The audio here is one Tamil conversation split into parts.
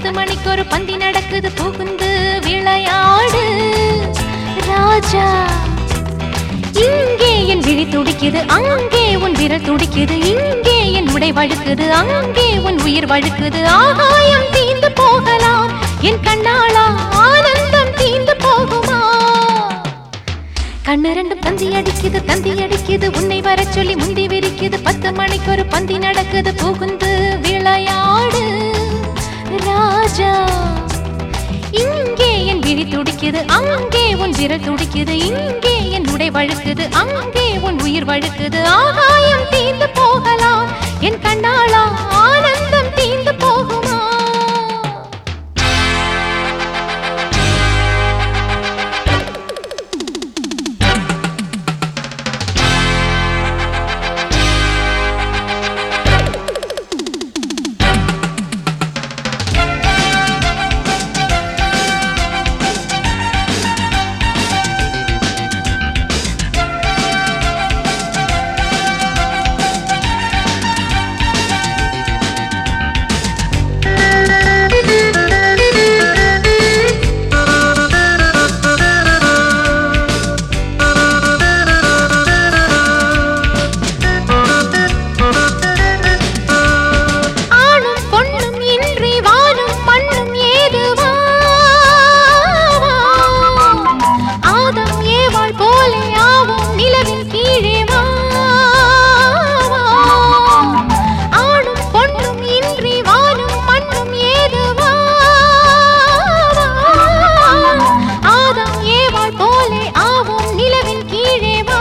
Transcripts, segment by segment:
பத்து மணிக்கு ஒரு பந்தி நடக்குது புகுந்து விளையாடு ராஜா இங்கே என் விழி துடிக்குது அங்கே உன் விரல் துடிக்குது இங்கே என் உடை வழுக்குது அங்கே உன் உயிர் வழுக்குது ஆகாயம் தீந்து போகலாம் என் கண்ணாளா ஆனந்தம் தீந்து போகுமா கண்ணு ரெண்டு பந்தி அடிக்குது தந்தி அடிக்குது உன்னை வர சொல்லி முந்தி விரிக்குது பத்து மணிக்கு ஒரு பந்தி நடக்குது புகுந்து விளையாடு ராஜா இங்கே என் விழி துடிக்குது அங்கே உன் விரல் துடிக்குது இங்கே என் உடை வழுக்குது அங்கே உன் உயிர் வழுக்குது ஆகாயம் தீந்து போகலாம் என் கண்ணாளா ஆனந்தம் தீந்து போகுமா ஆணும் பொண்ணும் இன்றி வானும் மண்ணும் ஏதுவா ஆதம் ஏவாள் போலே ஆவும் நிலவின் கீழே வா ஆணும் பொண்ணும் இன்றி வானும் மண்ணும் ஏதுவா ஆதம் ஏவாள் போலே ஆவும் நிலவின் கீழே வா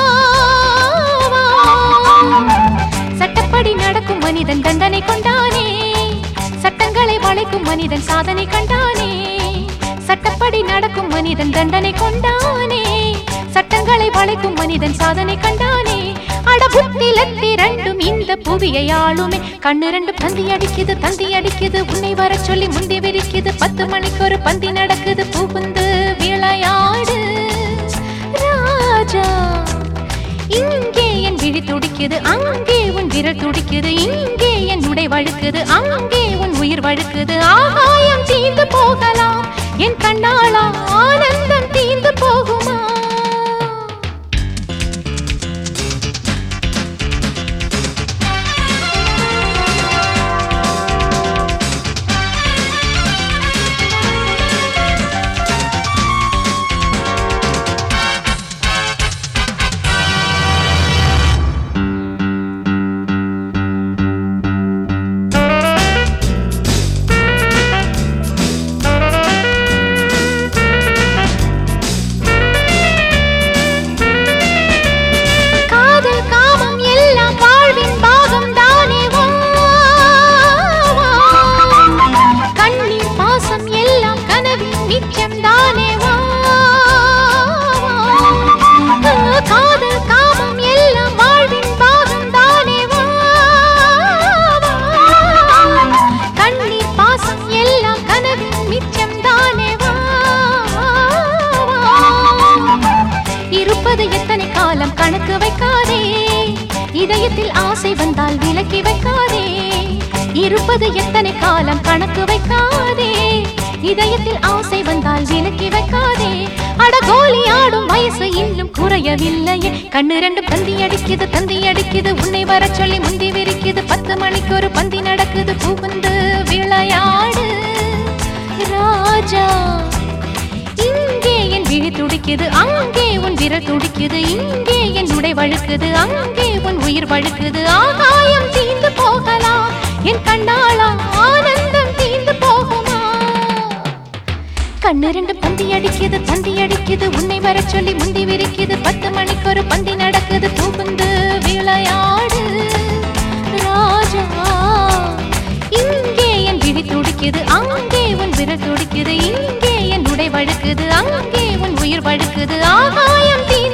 சட்டப்படி நடக்கும் மனிதன் தண்டனை கொண்டானே சட்டங்களை வளைக்கும் மனிதன் சாதனை கண்டானே சட்டப்படி நடக்கும் மனிதன் தண்டனை கொண்டானே சட்டங்களை வளைக்கும் மனிதன் சாதனை கண்டானே அட புத்திலத்தி ரெண்டும் இந்த புவியை ஆளுமே கண்ணு ரெண்டு பந்தி அடிக்குது தந்தி அடிக்குது உன்னை வர சொல்லி முந்தி விரிக்குது பத்து மணிக்கு ஒரு பந்தி நடக்குது புகுந்து விளையாடு ராஜா இங்கே என் விழி துடிக்குது அங்கே உன் விரல் துடிக்குது இங்கே என் உடை வழுக்குது அங்கே உன் உயிர் வழுக்குது ஆகாயம் தீந்து போகலாம் என் கண்ணாளா ஆனந்தம் தீந்து போகுமா காதல் காமம் எல்லாம் வாழ்வின் பாகம் தானே வா கண்ணீர் பாசம் எல்லாம் கனவின் மிச்சம் தானே வா காதல் காமம் எல்லாம் வாழ்வின் பாகம் தானே வா கண்ணீர் பாசம் எல்லாம் கனவின் மிச்சம் தானே வா இருப்பது எத்தனை காலம் கணக்கு வைக்காதே இதயத்தில் ஆசை வந்தால் விலக்கி வைக்காதே இருப்பது எத்தனை காலம் கணக்கு வைக்காதே இதயத்தில் ஆசை வந்தால் விலக்கி வைக்காதே அட கோலி ஆடும் வயசு இன்னும் குறையவில்லையே கண்ணு ரெண்டு பந்தி அடிக்குது தந்தி அடிக்குது உன்னை வர சொல்லி முந்தி விரிக்குது பத்து மணிக்கு ஒரு பந்தி நடக்குது புகுந்து விளையாடு ராஜா இங்கே என் விழி துடிக்குது அங்கே உன் விரல் துடிக்குது இங்கே என் உடை வழுக்குது அங்கே உன் உயிர் வழுக்குது ஆகாயம் தீந்து போகலாம் என் கண்ணாளா ஆனந்தம் தீந்து போகுமா கண்ணு ரெண்டு பந்தி அடிக்குது பந்தி அடிக்குது உன்னை வர சொல்லி முந்தி விரிக்குது பத்து மணிக்கு ஒரு பந்தி நடக்குது புகுந்து விளையாடு ராஜா இங்கே என் விழி துடிக்குது அங்கே உன் விரல் துடிக்குது இங்கே என் உடை வழுக்குது அங்கே உன் உயிர் வழுக்குது ஆகாயம் தீ